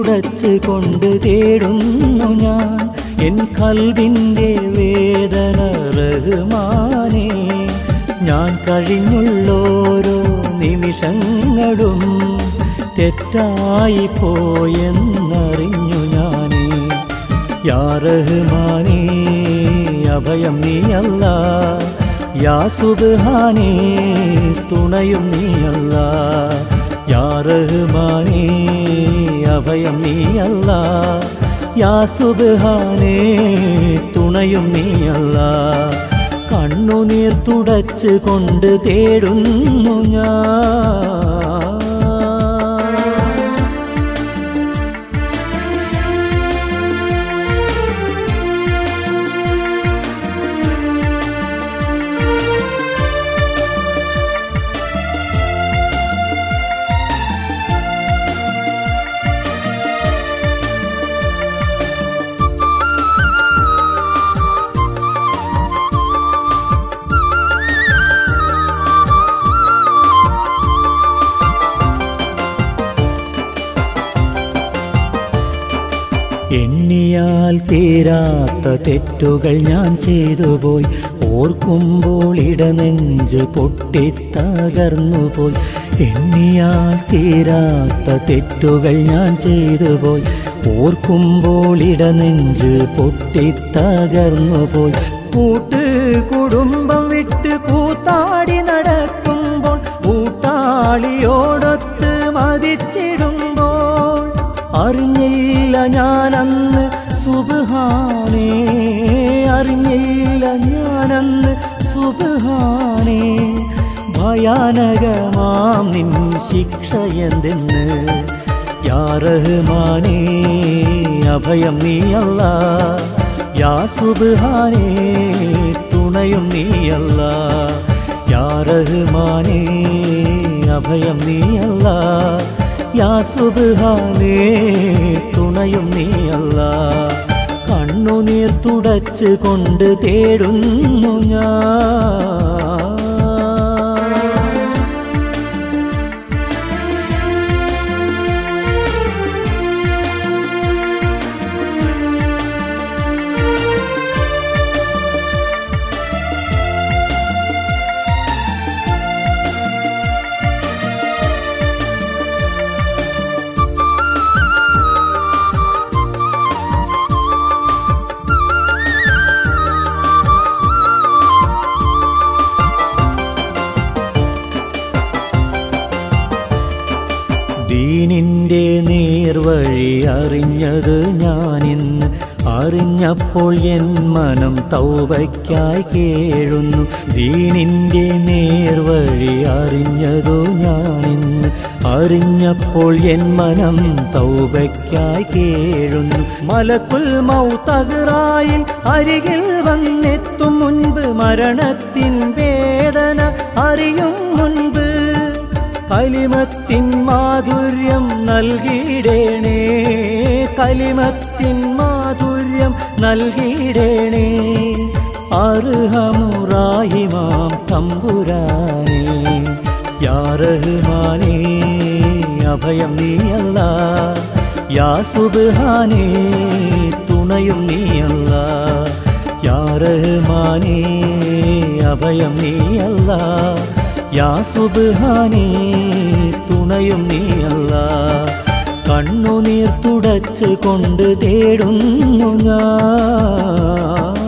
തുടച്ച് കൊണ്ട് തേടുന്നു ഞാൻ എൻ കൽവിൻ്റെ വേദന റഹ്മാനേ ഞാൻ കഴിഞ്ഞുള്ളോരോ നിമിഷങ്ങളും തെറ്റായി പോയെന്നറിഞ്ഞു ഞാനേ യാ റഹ്മാനേ അഭയം നീയല്ല യാ സുബ്ഹാനേ തുണയും നീയല്ല യാ റഹ്മാനേ അഭയം നീയല്ല യാ സുബ്ഹാനേ തുണയും നീയല്ല കണ്ണുനീർ തുടച്ച് കൊണ്ട് തേടുന്നു ഞാൻ എണ്ണിയാൽ തീരാത്ത തെറ്റുകൾ ഞാൻ ചെയ്തുപോയി ഓർക്കുമ്പോൾ ഇടനെഞ്ച് പൊട്ടിത്തകർന്നുപോയി എണ്ണിയാൽ തീരാത്ത തെറ്റുകൾ ഞാൻ ചെയ്തുപോയി ഓർക്കുമ്പോൾ ഇടനെഞ്ച് പൊട്ടിത്തകർന്നുപോയി കൂട്ട് കുടുംബം വിട്ട് കൂത്താടി നടക്കുമ്പോൾ കൂട്ടാളിയോടൊത്ത് മതിച്ചിടുമ്പോൾ അറിഞ്ഞില്ല ഞാനന്ന് സുബഹാനേ അറിഞ്ഞില്ല ഞാനന്ന് സുബഹാനേ ഭയാനകമാം നിൻ ശിക്ഷ എന്തെന്ന് യാ റഹ്മാനേ അഭയം നീയല്ല യാ സുബഹാനേ തുണയും നീയല്ല യാ റഹ്മാനേ അഭയം നീയല്ല യാ സുബ്ഹാനേ തുണയും നീയല്ല കണ്ണുനീർ തുടച്ച് കൊണ്ട് തേടുന്നു ഞാൻ ദീനിന്റെ നേർവഴി അറിഞ്ഞത് ഞാനിന്ന് അറിഞ്ഞപ്പോൾ എൻ മനം തൗബയ്ക്കായി കേഴുന്നു ദീനിന്റെ നേർവഴി അറിഞ്ഞതു ഞാനിന്ന് അറിഞ്ഞപ്പോൾ എൻ മനം തൗബയ്ക്കായി കേഴുന്നു മലക്കുൽ മൗതഹ്റായിൽ അരികിൽ വന്നെത്തും മുൻപ് മരണത്തിൻ വേദന അറിയും മുൻപ് കലിമത്തിൻ മാധുര്യം നൽകിയിടേണേ കലിമത്തിൻ മാധുര്യം നൽകിയിടേണേ അർഹമുറാഹിമാം തമ്പുരാനേ യാ റഹ്മാനേ അഭയം നീയല്ല യാ സുബ്ഹാനേ തുണയും നീയല്ല യാ റഹ്മാനേ അഭയം നീയല്ല യാ സുബ്ഹാനേ തുണയും നീയല്ല കണ്ണുനീർ തുടച്ച് കൊണ്ട് തേടുന്നു ഞാൻ